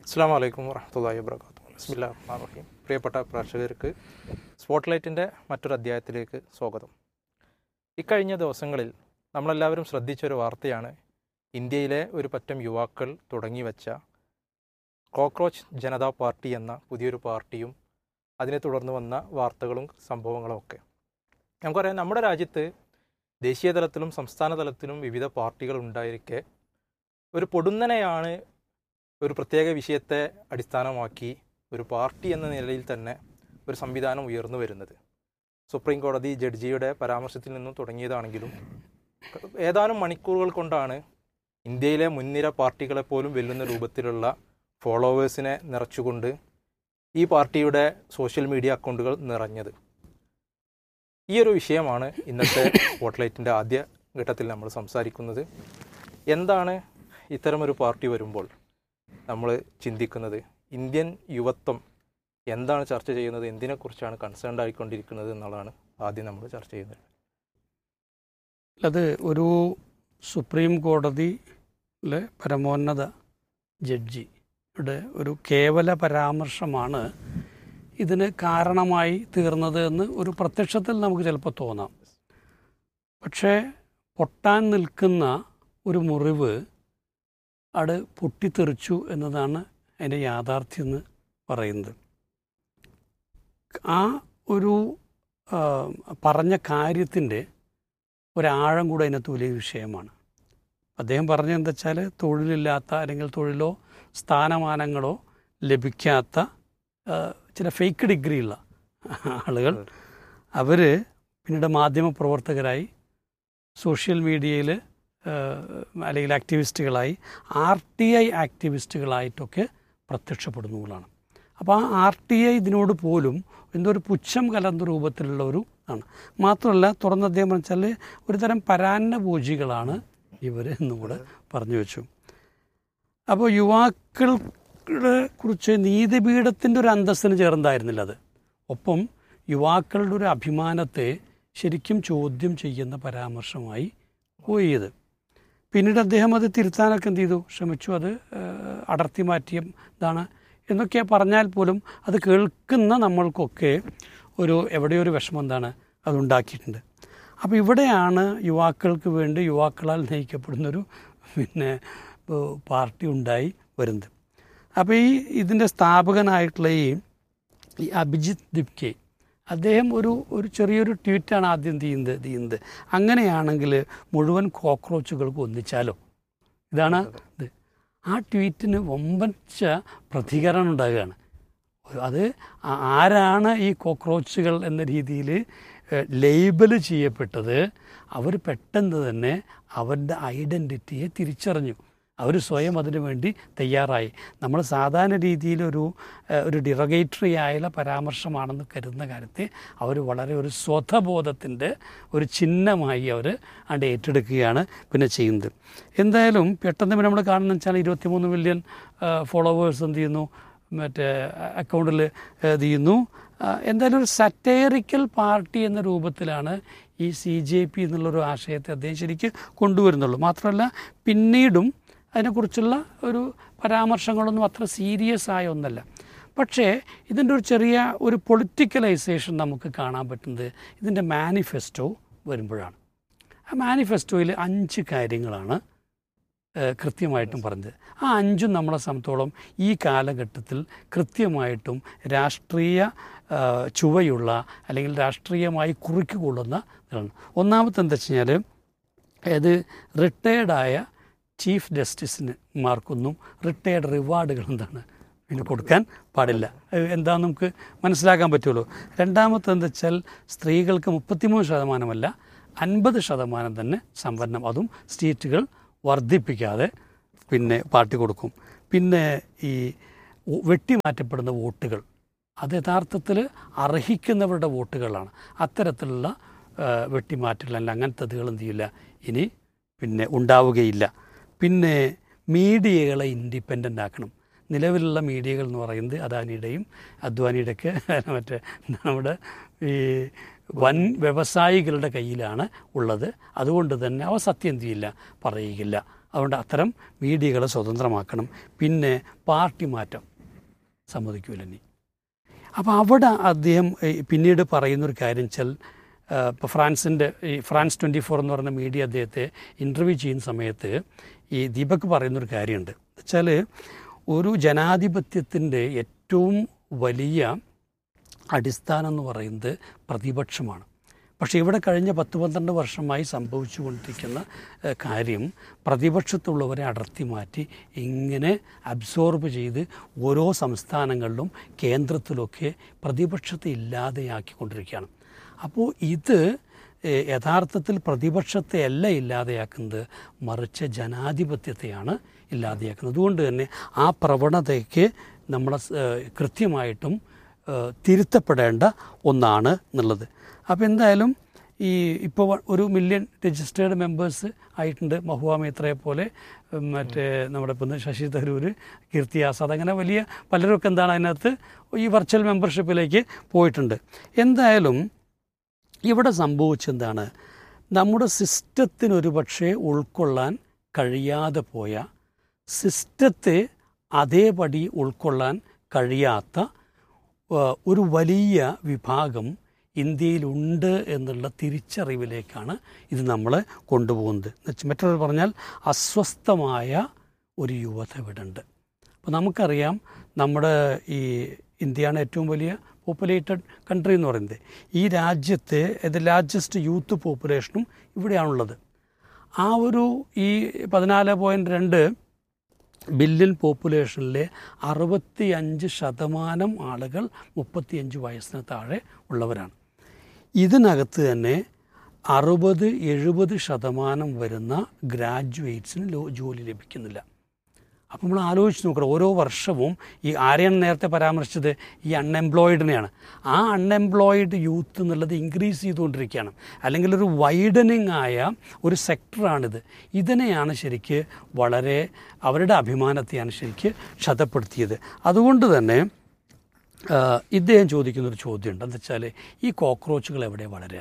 അസ്സാം വലൈക്കും വറഹമത്തല്ലാഹി വാബർക്കാത്തു ബിസ്മില്ലാ റഹ്മാൻ റഹീം പ്രിയപ്പെട്ട പ്രേക്ഷകർക്ക് സ്പോട്ട്ലൈറ്റിൻ്റെ മറ്റൊരു അധ്യായത്തിലേക്ക് സ്വാഗതം ഇക്കഴിഞ്ഞ ദിവസങ്ങളിൽ നമ്മളെല്ലാവരും ശ്രദ്ധിച്ചൊരു വാർത്തയാണ് ഇന്ത്യയിലെ ഒരു പറ്റം യുവാക്കൾ തുടങ്ങി വെച്ച കോക്രോച്ച് ജനതാ പാർട്ടി എന്ന പുതിയൊരു പാർട്ടിയും അതിനെ തുടർന്ന് വന്ന വാർത്തകളും സംഭവങ്ങളും ഒക്കെ നമുക്കറിയാം നമ്മുടെ രാജ്യത്ത് ദേശീയ തലത്തിലും സംസ്ഥാന തലത്തിലും വിവിധ പാർട്ടികൾ ഉണ്ടായിരിക്കെ ഒരു പൊടുന്നനെയാണ് ഒരു പ്രത്യേക വിഷയത്തെ അടിസ്ഥാനമാക്കി ഒരു പാർട്ടി എന്ന നിലയിൽ തന്നെ ഒരു സംവിധാനം ഉയർന്നു വരുന്നത് സുപ്രീം കോടതി ജഡ്ജിയുടെ പരാമർശത്തിൽ നിന്നും തുടങ്ങിയതാണെങ്കിലും ഏതാനും മണിക്കൂറുകൾ കൊണ്ടാണ് ഇന്ത്യയിലെ മുൻനിര പാർട്ടികളെ പോലും വെല്ലുന്ന രൂപത്തിലുള്ള ഫോളോവേഴ്സിനെ നിറച്ചുകൊണ്ട് ഈ പാർട്ടിയുടെ സോഷ്യൽ മീഡിയ അക്കൗണ്ടുകൾ നിറഞ്ഞത് ഈ ഒരു വിഷയമാണ് ഇന്നത്തെ സ്പോട്ട്ലൈറ്റിൻ്റെ ആദ്യ ഘട്ടത്തിൽ നമ്മൾ സംസാരിക്കുന്നത് എന്താണ് ഇത്തരമൊരു പാർട്ടി വരുമ്പോൾ നമ്മൾ ചിന്തിക്കുന്നത് ഇന്ത്യൻ യുവത്വം എന്താണ് ചർച്ച ചെയ്യുന്നത് എന്തിനെക്കുറിച്ചാണ് കൺസേൺഡ് ആയിക്കൊണ്ടിരിക്കുന്നത് എന്നുള്ളതാണ് ആദ്യം നമ്മൾ ചർച്ച ചെയ്യുന്നത് അത് ഒരു സുപ്രീം കോടതിയിലെ പരമോന്നത ജഡ്ജിയുടെ ഒരു കേവല പരാമർശമാണ് ഇതിന് കാരണമായി തീർന്നത് എന്ന് ഒരു പ്രത്യക്ഷത്തിൽ നമുക്ക് ചിലപ്പോൾ തോന്നാം പക്ഷേ പൊട്ടാൻ നിൽക്കുന്ന ഒരു മുറിവ് അത് പൊട്ടിത്തെറിച്ചു എന്നതാണ് അതിൻ്റെ യാഥാർത്ഥ്യം എന്ന് പറയുന്നത് ആ ഒരു ആ, പറഞ്ഞ കാര്യത്തിൻ്റെ ഒരാഴം കൂടെ അതിനകത്ത് വലിയ വിഷയമാണ് അദ്ദേഹം പറഞ്ഞത് എന്താ വെച്ചാൽ തൊഴിലില്ലാത്ത അല്ലെങ്കിൽ തൊഴിലോ സ്ഥാനമാനങ്ങളോ ലഭിക്കാത്ത ആ, ചില ഫേക്ക് ഡിഗ്രിയുള്ള ആളുകൾ അവർ പിന്നീട് മാധ്യമ പ്രവർത്തകരായി സോഷ്യൽ മീഡിയയിൽ അല്ലെങ്കിൽ ആക്ടിവിസ്റ്റുകളായി ആർ ടി ഐ ആക്ടിവിസ്റ്റുകളായിട്ടൊക്കെ പ്രത്യക്ഷപ്പെടുന്നതാണ് അപ്പോൾ ആ ആർ ടി ഐ ഇതിനോട് പോലും എന്തോ ഒരു പുച്ഛം കലർന്ന രൂപത്തിലുള്ള ഒരു ആണ് മാത്രമല്ല തുറന്ന അദ്ദേഹം വെച്ചാൽ ഒരു തരം പരാന്നഭോജികളാണ് ഇവർ എന്നും കൂടെ പറഞ്ഞു വെച്ചു അപ്പോൾ യുവാക്കളെ കുറിച്ച് നീതിപീഠത്തിൻ്റെ ഒരു അന്തസ്സിന് ചേർന്നതായിരുന്നില്ല അത് ഒപ്പം യുവാക്കളുടെ ഒരു അഭിമാനത്തെ ശരിക്കും ചോദ്യം ചെയ്യുന്ന പരാമർശമായി പോയി ഇത് പിന്നീട് അദ്ദേഹം അത് തിരുത്താനൊക്കെ എന്ത് ചെയ്തു ശ്രമിച്ചു അത് ഏഹ്, അടർത്തി മാറ്റിയ ഇതാണ് എന്നൊക്കെ പറഞ്ഞാൽ പോലും അത് കേൾക്കുന്ന നമ്മൾക്കൊക്കെ ഒരു എവിടെയോ ഒരു വിഷമം എന്താണ് അതുണ്ടാക്കിയിട്ടുണ്ട് അപ്പോൾ ഇവിടെയാണ് യുവാക്കൾക്ക് വേണ്ടി യുവാക്കളാൽ നയിക്കപ്പെടുന്നൊരു പിന്നെ ഏഹ്, പാർട്ടി ഉണ്ടായി വരുന്നത് അപ്പോൾ ഈ ഇതിൻ്റെ സ്ഥാപകനായിട്ടുള്ള ഈ ഈ അഭിജിത്ത് ദിപ്കെ അദ്ദേഹം ഒരു ഒരു ചെറിയൊരു ട്വീറ്റാണ് ആദ്യം ചെയ്യുന്നത് ചെയ്യുന്നത് അങ്ങനെയാണെങ്കിൽ മുഴുവൻ കോക്രോച്ചുകൾക്ക് ഒന്നിച്ചാലോ ഇതാണ് ഇത് ആ ട്വീറ്റിന് വമ്പച്ച പ്രതികരണം ഉണ്ടാകുകയാണ് അത് ആ- ആരാണ് ഈ കോക്രോച്ചുകൾ എന്ന രീതിയിൽ ലേബൽ ചെയ്യപ്പെട്ടത് അവർ പെട്ടെന്ന് തന്നെ അവരുടെ ഐഡൻറ്റിറ്റിയെ തിരിച്ചറിഞ്ഞു അവർ സ്വയം അതിനു വേണ്ടി തയ്യാറായി നമ്മൾ സാധാരണ രീതിയിലൊരു ഏഹ്, ഒരു ഡിറഗേറ്ററി ആയുള്ള പരാമർശമാണെന്ന് കരുതുന്ന കാര്യത്തെ അവർ വളരെ ഒരു സ്വതബോധത്തിൻ്റെ ഒരു ചിഹ്നമായി അവർ അണ്ട് ഏറ്റെടുക്കുകയാണ് പിന്നെ ചെയ്യുന്നത് എന്തായാലും പെട്ടെന്ന് പിന്നെ നമ്മൾ കാണുന്ന വെച്ചാൽ ഇരുപത്തിമൂന്ന് മില്യൺ ഫോളോവേഴ്സ് എന്ത് ചെയ്യുന്നു മറ്റേ അക്കൗണ്ടിൽ ഇത് ചെയ്യുന്നു ആ, എന്തായാലും ഒരു സറ്റേറിക്കൽ പാർട്ടി എന്ന രൂപത്തിലാണ് ഈ സി ജെ പി എന്നുള്ളൊരു ആശയത്തെ അദ്ദേഹം ശരിക്കും കൊണ്ടുവരുന്നുള്ളൂ മാത്രമല്ല പിന്നീടും അതിനെക്കുറിച്ചുള്ള ഒരു പരാമർശങ്ങളൊന്നും അത്ര സീരിയസ് ആയ ഒന്നല്ല പക്ഷേ ഇതിൻ്റെ ഒരു ചെറിയ ഒരു പൊളിറ്റിക്കലൈസേഷൻ നമുക്ക് കാണാൻ പറ്റുന്നത് ഇതിൻ്റെ മാനിഫെസ്റ്റോ വരുമ്പോഴാണ് ആ മാനിഫെസ്റ്റോയിൽ അഞ്ച് കാര്യങ്ങളാണ് ഏഹ് കൃത്യമായിട്ടും പറഞ്ഞത് ആ അഞ്ചും നമ്മളെ സംബന്ധിച്ചോളം ഈ കാലഘട്ടത്തിൽ കൃത്യമായിട്ടും രാഷ്ട്രീയ ഏഹ് ചുവയുള്ള അല്ലെങ്കിൽ രാഷ്ട്രീയമായി കുറിക്കുകൊള്ളുന്ന ഇതാണ് ഒന്നാമത്തെ എന്താ വെച്ച് കഴിഞ്ഞാൽ അത് റിട്ടയർഡായ ചീഫ് ജസ്റ്റിസിന് മാർക്കൊന്നും റിട്ടയർഡ് റിവാർഡുകൾ എന്താണ് പിന്നെ കൊടുക്കാൻ പാടില്ല അത് എന്താണെന്ന് നമുക്ക് മനസ്സിലാക്കാൻ പറ്റുമല്ലോ രണ്ടാമത്തെ എന്താ വെച്ചാൽ സ്ത്രീകൾക്ക് മുപ്പത്തിമൂന്ന് ശതമാനമല്ല അൻപത് ശതമാനം തന്നെ സംവരണം അതും സ്റ്റേറ്റുകൾ വർദ്ധിപ്പിക്കാതെ പിന്നെ പാർട്ടി കൊടുക്കും പിന്നെ ഈ വോ- വെട്ടിമാറ്റപ്പെടുന്ന വോട്ടുകൾ അത് യഥാർത്ഥത്തിൽ അർഹിക്കുന്നവരുടെ വോട്ടുകളാണ് അത്തരത്തിലുള്ള ആ, വെട്ടിമാറ്റൽ അല്ല അങ്ങനത്തെ ഇതുകൾ എന്ത് ചെയ്യില്ല ഇനി പിന്നെ ഉണ്ടാവുകയില്ല പിന്നെ മീഡിയകളെ ഇൻഡിപെൻഡൻ്റ് ആക്കണം നിലവിലുള്ള മീഡിയകൾ എന്ന് പറയുന്നത് അദാനിയുടെയും അദ്വാനിയുടെയൊക്കെ മറ്റേ നമ്മുടെ ഈ വൻ വ്യവസായികളുടെ കയ്യിലാണ് ഉള്ളത് അതുകൊണ്ട് തന്നെ അവ സത്യം എന്ത് ചെയ്യില്ല പറയുകയില്ല അതുകൊണ്ട് അത്തരം മീഡിയകളെ സ്വതന്ത്രമാക്കണം പിന്നെ പാർട്ടി മാറ്റം സമ്മതിക്കൂല ഇനി അപ്പോൾ അവിടെ അദ്ദേഹം ഏ, പിന്നീട് പറയുന്നൊരു കാര്യം വെച്ചാൽ ഇപ്പോൾ ഫ്രാൻസിൻ്റെ ഈ ഫ്രാൻസ് ട്വൻറ്റി ഫോർ എന്ന് പറയുന്ന മീഡിയ അദ്ദേഹത്തെ ഇൻ്റർവ്യൂ ചെയ്യുന്ന സമയത്ത് ഈ ദീപക് പറയുന്നൊരു കാര്യമുണ്ട് വെച്ചാൽ ഒരു ജനാധിപത്യത്തിൻ്റെ ഏറ്റവും വലിയ അടിസ്ഥാനം എന്ന് പറയുന്നത് പ്രതിപക്ഷമാണ് പക്ഷേ ഇവിടെ കഴിഞ്ഞ പത്ത് പന്ത്രണ്ട് വർഷമായി സംഭവിച്ചുകൊണ്ടിരിക്കുന്ന ഏഹ്, കാര്യം പ്രതിപക്ഷത്തുള്ളവരെ അടർത്തി മാറ്റി ഇങ്ങനെ അബ്സോർബ് ചെയ്ത് ഓരോ സംസ്ഥാനങ്ങളിലും കേന്ദ്രത്തിലൊക്കെ പ്രതിപക്ഷത്തെ ഇല്ലാതെയാക്കിക്കൊണ്ടിരിക്കുകയാണ് അപ്പോൾ ഇത് ഏഹ്, യഥാർത്ഥത്തിൽ പ്രതിപക്ഷത്തെ അല്ല ഇല്ലാതെയാക്കുന്നത് മറിച്ച് ജനാധിപത്യത്തെയാണ് ഇല്ലാതെയാക്കുന്നത് അതുകൊണ്ട് തന്നെ ആ പ്രവണതയ്ക്ക് നമ്മളെ സ്- ഏഹ്, കൃത്യമായിട്ടും ഏഹ്, തിരുത്തപ്പെടേണ്ട ഒന്നാണ് എന്നുള്ളത് അപ്പോൾ എന്തായാലും ഈ ഇപ്പോൾ ഒരു മില്യൺ രജിസ്റ്റേർഡ് മെമ്പേഴ്സ് ആയിട്ടുണ്ട് മഹുവ മേത്രയെ പോലെ ഉം, മറ്റേ നമ്മുടെ ഇപ്പം ശശി തരൂർ കീർത്തി ആസാദ് അങ്ങനെ വലിയ പലരൊക്കെ എന്താണ് അതിനകത്ത് ഈ വെർച്വൽ മെമ്പർഷിപ്പിലേക്ക് പോയിട്ടുണ്ട് എന്തായാലും ഇവിടെ സംഭവിച്ചെന്താണ് നമ്മുടെ സിസ്റ്റത്തിന് ഒരു പക്ഷേ ഉൾക്കൊള്ളാൻ കഴിയാതെ പോയ സിസ്റ്റത്തെ അതേപടി ഉൾക്കൊള്ളാൻ കഴിയാത്ത ആ, ഒരു വലിയ വിഭാഗം ഇന്ത്യയിലുണ്ട് എന്നുള്ള തിരിച്ചറിവിലേക്കാണ് ഇത് നമ്മളെ കൊണ്ടുപോകുന്നത് എന്നുവെച്ചാൽ മറ്റൊരു പറഞ്ഞാൽ അസ്വസ്ഥമായ ഒരു യുവത ഇവിടെ ഉണ്ട് അപ്പോൾ നമുക്കറിയാം നമ്മുടെ ഈ ഇന്ത്യയാണ് ഏറ്റവും വലിയ പോപ്പുലേറ്റഡ് കൺട്രി എന്ന് പറയുന്നത് ഈ രാജ്യത്തെ ഇത് ലാർജസ്റ്റ് യൂത്ത് പോപ്പുലേഷനും ഇവിടെയാണുള്ളത് ആ ഒരു ഈ പതിനാല് പോയിൻറ്റ് രണ്ട് ബില്യൺ പോപ്പുലേഷനിലെ അറുപത്തി അഞ്ച് ശതമാനം ആളുകൾ മുപ്പത്തിയഞ്ച് വയസ്സിന് താഴെ ഉള്ളവരാണ് ഇതിനകത്ത് തന്നെ അറുപത് എഴുപത് ശതമാനം വരുന്ന ഗ്രാജുവേറ്റ്സിന് ലോ ജോലി ലഭിക്കുന്നില്ല അപ്പോൾ നമ്മൾ ആലോചിച്ച് നോക്കണം ഓരോ വർഷവും ഈ ആരെയാണ് നേരത്തെ പരാമർശിച്ചത് ഈ അൺഎംപ്ലോയിഡിനെയാണ് ആ അൺഎംപ്ലോയിഡ് യൂത്ത് എന്നുള്ളത് ഇൻക്രീസ് ചെയ്തുകൊണ്ടിരിക്കുകയാണ് അല്ലെങ്കിൽ ഒരു വൈഡനിങ് ആയ ഒരു സെക്ടറാണിത് ഇതിനെയാണ് ശരിക്ക് വളരെ അവരുടെ അഭിമാനത്തെയാണ് ശരിക്ക് ക്ഷതപ്പെടുത്തിയത് അതുകൊണ്ട് തന്നെ ആ, ഇദ്ദേഹം ചോദിക്കുന്നൊരു ചോദ്യമുണ്ട് എന്താ വെച്ചാൽ ഈ കോക്രോച്ചുകൾ എവിടെ വളരുക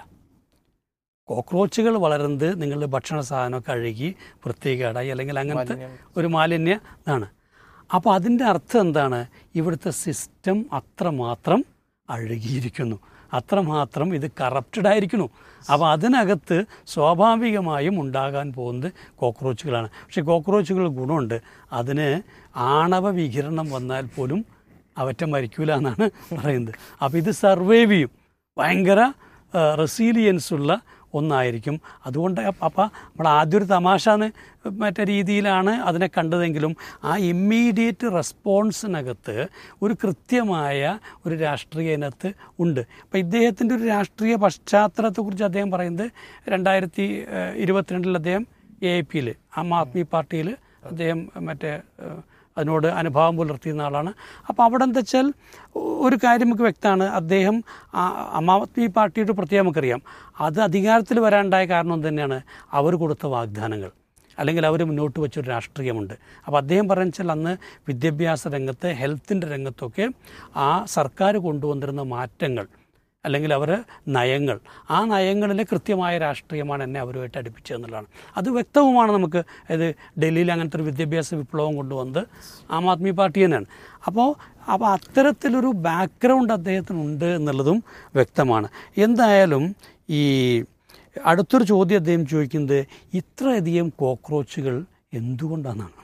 കോക്രോച്ചുകൾ വളരുന്നത് നിങ്ങളുടെ ഭക്ഷണ സാധനമൊക്കെ അഴുകി വൃത്തികേടായി അല്ലെങ്കിൽ അങ്ങനത്തെ മാലിന്യം. ഒരു മാലിന്യ ഇതാണ് അപ്പോൾ അതിൻ്റെ അർത്ഥം എന്താണ് ഇവിടുത്തെ സിസ്റ്റം അത്രമാത്രം അഴുകിയിരിക്കുന്നു അത്രമാത്രം ഇത് കറപ്റ്റഡ് ആയിരിക്കുന്നു അപ്പോൾ അതിനകത്ത് സ്വാഭാവികമായും ഉണ്ടാകാൻ പോകുന്നത് കോക്രോച്ചുകളാണ് പക്ഷേ കോക്രോച്ചുകൾ ഗുണമുണ്ട് അതിന് ആണവ വികിരണം വന്നാൽ പോലും അവറ്റ മരിക്കൂല എന്നാണ് പറയുന്നത് അപ്പോൾ ഇത് സർവൈവ് ചെയ്യും ഭയങ്കര റെസീലിയൻസ് ഉള്ള ഒന്നായിരിക്കും അതുകൊണ്ട് അപ്പം നമ്മൾ ആദ്യം ഒരു തമാശ എന്ന് മറ്റേ രീതിയിലാണ് അതിനെ കണ്ടതെങ്കിലും ആ ഇമ്മീഡിയറ്റ് റെസ്പോൺസിനകത്ത് ഒരു കൃത്യമായ ഒരു രാഷ്ട്രീയ ഇനത്ത് ഉണ്ട് അപ്പം ഇദ്ദേഹത്തിൻ്റെ ഒരു രാഷ്ട്രീയ പശ്ചാത്തലത്തെക്കുറിച്ച് അദ്ദേഹം പറയുന്നത് രണ്ടായിരത്തി ഏഹ്, ഇരുപത്തിരണ്ടിൽ അദ്ദേഹം എ ഐ പിയിൽ ആം ആദ്മി പാർട്ടിയിൽ അദ്ദേഹം മറ്റേ ഏഹ്, അതിനോട് അനുഭാവം പുലർത്തിയിരുന്ന ആളാണ് അപ്പോൾ അവിടെ എന്താ വെച്ചാൽ ഒരു കാര്യം നമുക്ക് വ്യക്തമാണ് അദ്ദേഹം ആ ആം ആദ്മി പാർട്ടിയുടെ പ്രത്യേകം നമുക്കറിയാം അത് അധികാരത്തിൽ വരാനുണ്ടായ കാരണം തന്നെയാണ് അവർ കൊടുത്ത വാഗ്ദാനങ്ങൾ അല്ലെങ്കിൽ അവർ മുന്നോട്ട് വെച്ചൊരു രാഷ്ട്രീയമുണ്ട് അപ്പോൾ അദ്ദേഹം പറയുന്നത് വെച്ചാൽ അന്ന് വിദ്യാഭ്യാസ രംഗത്ത് ഹെൽത്തിൻ്റെ രംഗത്തൊക്കെ ആ സർക്കാർ കൊണ്ടുവന്നിരുന്ന മാറ്റങ്ങൾ അല്ലെങ്കിൽ അവർ നയങ്ങൾ ആ നയങ്ങളിൽ കൃത്യമായ രാഷ്ട്രീയമാണ് എന്നെ അവരുമായിട്ട് അടുപ്പിച്ചതെന്നുള്ളതാണ് അത് വ്യക്തവുമാണ് നമുക്ക് ഇത് ഡൽഹിയിൽ അങ്ങനത്തെ ഒരു വിദ്യാഭ്യാസ വിപ്ലവം കൊണ്ടുവന്നത് ആം ആദ്മി പാർട്ടി തന്നെയാണ് അപ്പോൾ അപ്പോൾ അത്തരത്തിലൊരു ബാക്ക്ഗ്രൗണ്ട് അദ്ദേഹത്തിനുണ്ട് എന്നുള്ളതും വ്യക്തമാണ് എന്തായാലും ഈ അടുത്തൊരു ചോദ്യം അദ്ദേഹം ചോദിക്കുന്നത് ഇത്രയധികം കോക്രോച്ചുകൾ എന്തുകൊണ്ടാണെന്നാണ്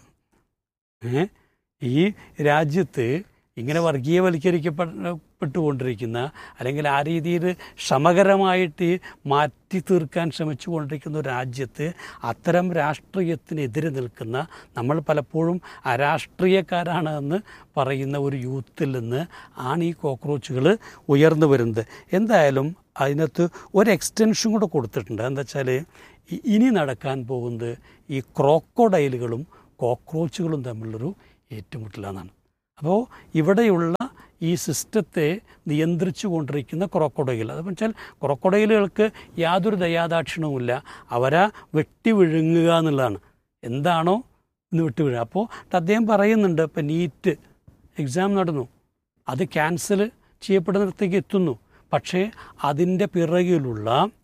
ഏ? ഈ രാജ്യത്ത് ഇങ്ങനെ വർഗീയവൽക്കരിക്കപ്പെട്ടുകൊണ്ടിരിക്കുന്ന അല്ലെങ്കിൽ ആ രീതിയിൽ ശ്രമകരമായിട്ട് മാറ്റി തീർക്കാൻ ശ്രമിച്ചുകൊണ്ടിരിക്കുന്ന ഒരു രാജ്യത്ത് അത്തരം രാഷ്ട്രീയത്തിനെതിരെ നിൽക്കുന്ന നമ്മൾ പലപ്പോഴും അരാഷ്ട്രീയക്കാരാണ് എന്ന് പറയുന്ന ഒരു യൂത്തിൽ നിന്ന് ആണ് ഈ കോക്രോച്ചുകൾ ഉയർന്നു വരുന്നത് എന്തായാലും അതിനകത്ത് ഒരു എക്സ്റ്റൻഷൻ കൂടെ കൊടുത്തിട്ടുണ്ട് എന്താ വെച്ചാൽ ഇനി നടക്കാൻ പോകുന്നത് ഈ ക്രോക്കോഡൈലുകളും കോക്രോച്ചുകളും തമ്മിലുള്ളൊരു ഏറ്റുമുട്ടലാണെന്നാണ് അപ്പോൾ ഇവിടെയുള്ള ഈ സിസ്റ്റത്തെ നിയന്ത്രിച്ചു കൊണ്ടിരിക്കുന്ന ക്രോക്കോഡൈൽ അതെന്ന് വെച്ചാൽ ക്രോക്കോഡൈലുകൾക്ക് യാതൊരു ദയാദാക്ഷിണവുമില്ല അവരെ വെട്ടി വിഴുങ്ങുക എന്നുള്ളതാണ് എന്താണോ ഇന്ന് വിട്ടു വീഴുക അപ്പോൾ അദ്ദേഹം പറയുന്നുണ്ട് ഇപ്പം നീറ്റ് എക്സാം നടന്നു അത് ക്യാൻസൽ ചെയ്യപ്പെടുന്നിടത്തേക്ക് എത്തുന്നു പക്ഷേ അതിൻ്റെ പിറകിലുള്ള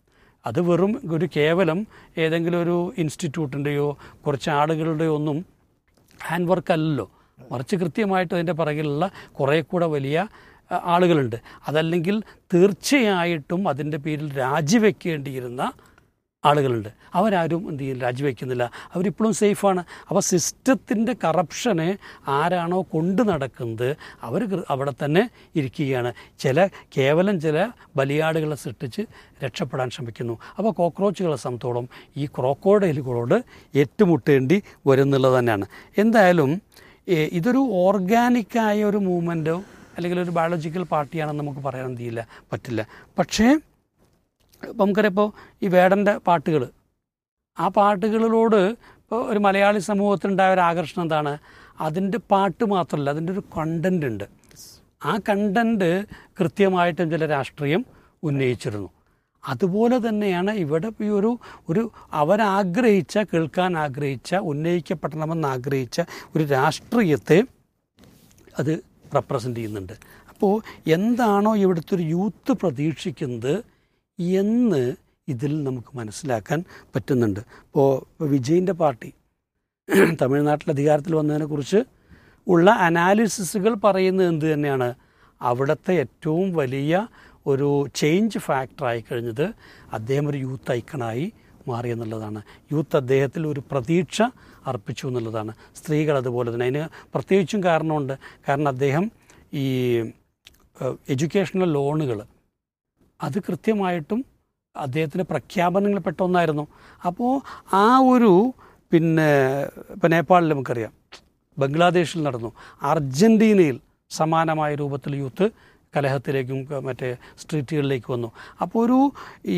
അത് വെറും ഒരു കേവലം ഏതെങ്കിലും ഒരു ഇൻസ്റ്റിറ്റ്യൂട്ടിൻ്റെയോ കുറച്ച് ആളുകളുടെയോ ഒന്നും ഹാൻഡ് വർക്ക് അല്ലല്ലോ മറിച്ച് കൃത്യമായിട്ട് അതിൻ്റെ പിറകിലുള്ള കുറേ കൂടെ വലിയ അ, ആളുകളുണ്ട് അതല്ലെങ്കിൽ തീർച്ചയായിട്ടും അതിൻ്റെ പേരിൽ രാജിവെക്കേണ്ടിയിരുന്ന ആളുകളുണ്ട് അവരാരും എന്ത് ചെയ്യും രാജിവെക്കുന്നില്ല അവരിപ്പോഴും സേഫാണ് അപ്പോൾ സിസ്റ്റത്തിൻ്റെ കറപ്ഷനെ ആരാണോ കൊണ്ടു നടക്കുന്നത് അവർ അവിടെ തന്നെ ഇരിക്കുകയാണ് ചില കേവലം ചില ബലിയാടുകളെ സൃഷ്ടിച്ച് രക്ഷപ്പെടാൻ ശ്രമിക്കുന്നു അപ്പോൾ കോക്രോച്ചുകളെ സംബന്ധിച്ചോളം ഈ ക്രോക്കോഡൈലുകളോട് ഏറ്റുമുട്ടേണ്ടി വരുന്നുള്ളത് തന്നെയാണ് എന്തായാലും ഏ, ഇതൊരു ഓർഗാനിക്കായ ഒരു മൂവ്മെൻറ്റോ അല്ലെങ്കിൽ ഒരു ബയോളജിക്കൽ പാർട്ടിയാണെന്ന് നമുക്ക് പറയാൻ എന്ത് ചെയ്യില്ല പറ്റില്ല പക്ഷേ ഇപ്പം നമുക്കറിയാം ഇപ്പോൾ ഈ വേടൻ്റെ പാട്ടുകൾ ആ പാട്ടുകളിലോട് ഇപ്പോൾ ഒരു മലയാളി സമൂഹത്തിനുണ്ടായ ഒരു ആകർഷണം എന്താണ് അതിൻ്റെ പാട്ട് മാത്രമല്ല അതിൻ്റെ ഒരു കണ്ടൻ്റ് ഉണ്ട് ആ കണ്ടൻ്റ് കൃത്യമായിട്ടും ചില രാഷ്ട്രീയം ഉന്നയിച്ചിരുന്നു അതുപോലെ തന്നെയാണ് ഇവിടെ ഈ ഒരു ഒരു അവരാഗ്രഹിച്ച കേൾക്കാൻ ആഗ്രഹിച്ച ഉന്നയിക്കപ്പെടണമെന്ന് ആഗ്രഹിച്ച ഒരു രാഷ്ട്രീയത്തെ അത് റെപ്രസെൻ്റ് ചെയ്യുന്നുണ്ട് അപ്പോൾ എന്താണോ ഇവിടുത്തെ ഒരു യൂത്ത് പ്രതീക്ഷിക്കുന്നത് എന്ന് ഇതിൽ നമുക്ക് മനസ്സിലാക്കാൻ പറ്റുന്നുണ്ട് ഇപ്പോൾ വിജയിൻ്റെ പാർട്ടി തമിഴ്നാട്ടിൽ അധികാരത്തിൽ വന്നതിനെക്കുറിച്ച് ഉള്ള അനാലിസിസുകൾ പറയുന്നത് എന്ത് തന്നെയാണ് അവിടുത്തെ ഏറ്റവും വലിയ ഒരു ചേഞ്ച് ഫാക്ടറായി കഴിഞ്ഞത് അദ്ദേഹം ഒരു യൂത്ത് ഐക്കണായി മാറി എന്നുള്ളതാണ് യൂത്ത് അദ്ദേഹത്തിൽ ഒരു പ്രതീക്ഷ അർപ്പിച്ചു എന്നുള്ളതാണ് സ്ത്രീകൾ അതുപോലെ തന്നെ അതിന് പ്രത്യേകിച്ചും കാരണമുണ്ട് കാരണം അദ്ദേഹം ഈ എഡ്യൂക്കേഷണൽ ലോണുകൾ അത് കൃത്യമായിട്ടും അദ്ദേഹത്തിൻ്റെ പ്രഖ്യാപനങ്ങളിൽപ്പെട്ട ഒന്നായിരുന്നു അപ്പോൾ ആ ഒരു പിന്നെ ഇപ്പം നേപ്പാളിൽ നമുക്കറിയാം ബംഗ്ലാദേശിൽ നടന്നു അർജൻറ്റീനയിൽ സമാനമായ രൂപത്തിൽ യൂത്ത് കലഹത്തിലേക്കും ക- മറ്റേ സ്ട്രീറ്റുകളിലേക്ക് വന്നു അപ്പോൾ ഒരു ഈ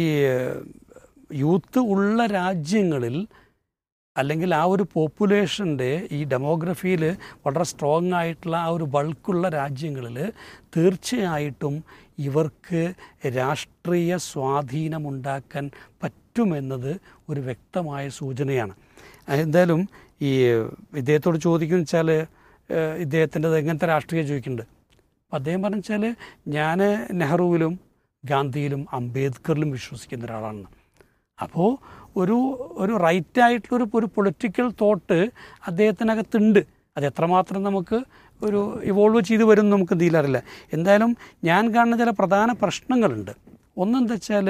യൂത്ത് ഉള്ള രാജ്യങ്ങളിൽ അല്ലെങ്കിൽ ആ ഒരു പോപ്പുലേഷൻ്റെ ഈ ഡെമോഗ്രഫിയിൽ വളരെ സ്ട്രോങ് ആയിട്ടുള്ള ആ ഒരു ബൾക്കുള്ള രാജ്യങ്ങളിൽ തീർച്ചയായിട്ടും ഇവർക്ക് രാഷ്ട്രീയ സ്വാധീനമുണ്ടാക്കാൻ പറ്റുമെന്നത് ഒരു വ്യക്തമായ സൂചനയാണ് എന്തായാലും ഈ ഇദ്ദേഹത്തോട് ചോദിക്കുന്ന വെച്ചാൽ ഇദ്ദേഹത്തിൻ്റെ എങ്ങനത്തെ രാഷ്ട്രീയം ചോദിക്കുന്നുണ്ട് അപ്പം അദ്ദേഹം പറഞ്ഞു വെച്ചാൽ ഞാൻ നെഹ്റുവിലും ഗാന്ധിയിലും അംബേദ്കറിലും വിശ്വസിക്കുന്ന ഒരാളാണ് അപ്പോൾ ഒരു ഒരു റൈറ്റ് ആയിട്ടുള്ളൊരു ഒരു പൊളിറ്റിക്കൽ തോട്ട് അദ്ദേഹത്തിനകത്തുണ്ട് അത് എത്രമാത്രം നമുക്ക് ഒരു ഇവോൾവ് ചെയ്ത് വരും എന്ന് നമുക്ക് എന്തെങ്കിലും അറിയില്ല എന്തായാലും ഞാൻ കാണുന്ന ചില പ്രധാന പ്രശ്നങ്ങളുണ്ട് ഒന്നെന്താ വെച്ചാൽ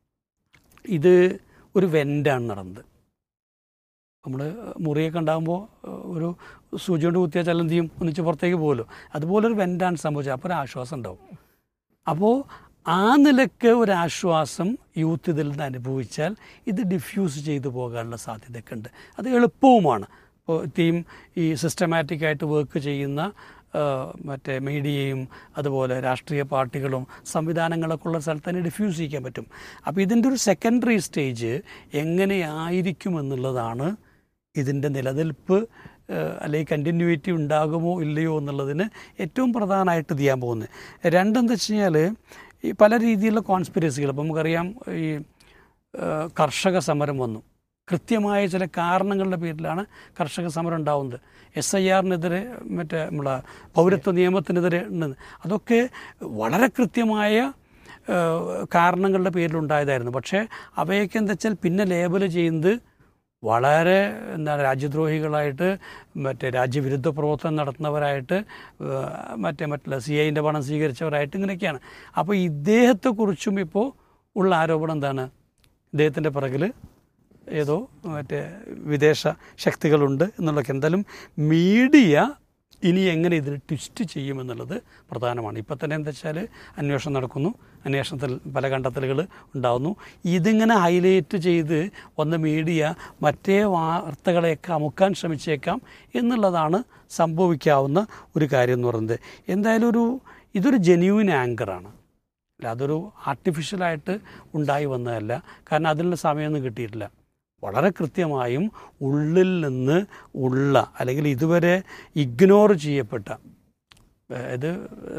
ഇത് ഒരു വെൻ്റാണ് നടന്നത് നമ്മൾ മുറിയൊക്കെ ഉണ്ടാകുമ്പോൾ ഒരു സൂചി കൊണ്ട് കുത്തിയാൽ ചില എന്ത് ചെയ്യും ഒന്നിച്ച് പുറത്തേക്ക് പോകുമല്ലോ അതുപോലെ ഒരു വെൻ്റാണ് സംഭവിച്ചത് അപ്പോൾ ഒരു ആശ്വാസം ഉണ്ടാവും അപ്പോൾ ആ നിലക്ക് ഒരാശ്വാസം യൂത്ത് ഇതിൽ നിന്ന് അനുഭവിച്ചാൽ ഇത് ഡിഫ്യൂസ് ചെയ്തു പോകാനുള്ള സാധ്യതയൊക്കെ ഉണ്ട് അത് എളുപ്പവുമാണ് ഇപ്പോൾ ടീം ഈ സിസ്റ്റമാറ്റിക്കായിട്ട് വർക്ക് ചെയ്യുന്ന ആ, മറ്റേ മീഡിയയും അതുപോലെ രാഷ്ട്രീയ പാർട്ടികളും സംവിധാനങ്ങളൊക്കെ ഉള്ള സ്ഥലത്ത് തന്നെ ഡിഫ്യൂസ് ചെയ്യാൻ പറ്റും അപ്പോൾ ഇതിൻ്റെ ഒരു സെക്കൻഡറി സ്റ്റേജ് എങ്ങനെയായിരിക്കും എന്നുള്ളതാണ് ഇതിൻ്റെ നിലനിൽപ്പ് ഏഹ്, അല്ലെങ്കിൽ കണ്ടിന്യൂറ്റി ഉണ്ടാകുമോ ഇല്ലയോ എന്നുള്ളതിന് ഏറ്റവും പ്രധാനമായിട്ട് ഇത് ചെയ്യാൻ പോകുന്നത് രണ്ടെന്താ വെച്ച് കഴിഞ്ഞാൽ ഈ പല രീതിയിലുള്ള കോൺസ്പിരസികൾ അപ്പോൾ നമുക്കറിയാം ഈ ഏഹ്, കർഷക സമരം വന്നു കൃത്യമായ ചില കാരണങ്ങളുടെ പേരിലാണ് കർഷക സമരം ഉണ്ടാവുന്നത് എസ് ഐ ആറിനെതിരെ മറ്റേ നമ്മളെ പൗരത്വ നിയമത്തിനെതിരെ ഉണ്ട് അതൊക്കെ വളരെ കൃത്യമായ ഏഹ്, കാരണങ്ങളുടെ പേരിലുണ്ടായതായിരുന്നു പക്ഷേ അവയൊക്കെ എന്താ വെച്ചാൽ പിന്നെ ലേബൽ ചെയ്യുന്നത് വളരെ എന്താണ് രാജ്യദ്രോഹികളായിട്ട് മറ്റേ രാജ്യവിരുദ്ധ പ്രവർത്തനം നടത്തുന്നവരായിട്ട് ഏഹ്, മറ്റേ മറ്റുള്ള സി ഐൻ്റെ പണം സ്വീകരിച്ചവരായിട്ട് ഇങ്ങനെയൊക്കെയാണ് അപ്പോൾ ഇദ്ദേഹത്തെക്കുറിച്ചും ഇപ്പോൾ ഉള്ള ആരോപണം എന്താണ് ഇദ്ദേഹത്തിൻ്റെ പിറകിൽ ഏതോ മറ്റേ വിദേശ ശക്തികളുണ്ട് എന്നുള്ളതൊക്കെ എന്തായാലും മീഡിയ ഇനി എങ്ങനെ ഇതിന് ട്വിസ്റ്റ് ചെയ്യുമെന്നുള്ളത് പ്രധാനമാണ് ഇപ്പം തന്നെ എന്താ വെച്ചാൽ അന്വേഷണം നടക്കുന്നു അന്വേഷണത്തിൽ പല കണ്ടെത്തലുകൾ ഉണ്ടാകുന്നു ഇതിങ്ങനെ ഹൈലൈറ്റ് ചെയ്ത് വന്ന മീഡിയ മറ്റേ വാർത്തകളെയൊക്കെ അമുക്കാൻ ശ്രമിച്ചേക്കാം എന്നുള്ളതാണ് സംഭവിക്കാവുന്ന ഒരു കാര്യം എന്ന് പറയുന്നത് എന്തായാലും ഒരു ഇതൊരു ജെന്യൂൻ ആങ്കറാണ് അല്ല അതൊരു ആർട്ടിഫിഷ്യലായിട്ട് ഉണ്ടായി വന്നതല്ല കാരണം അതിനുള്ള സമയമൊന്നും കിട്ടിയിട്ടില്ല വളരെ കൃത്യമായും ഉള്ളിൽ നിന്ന് ഉള്ള അല്ലെങ്കിൽ ഇതുവരെ ഇഗ്നോർ ചെയ്യപ്പെട്ട അതായത്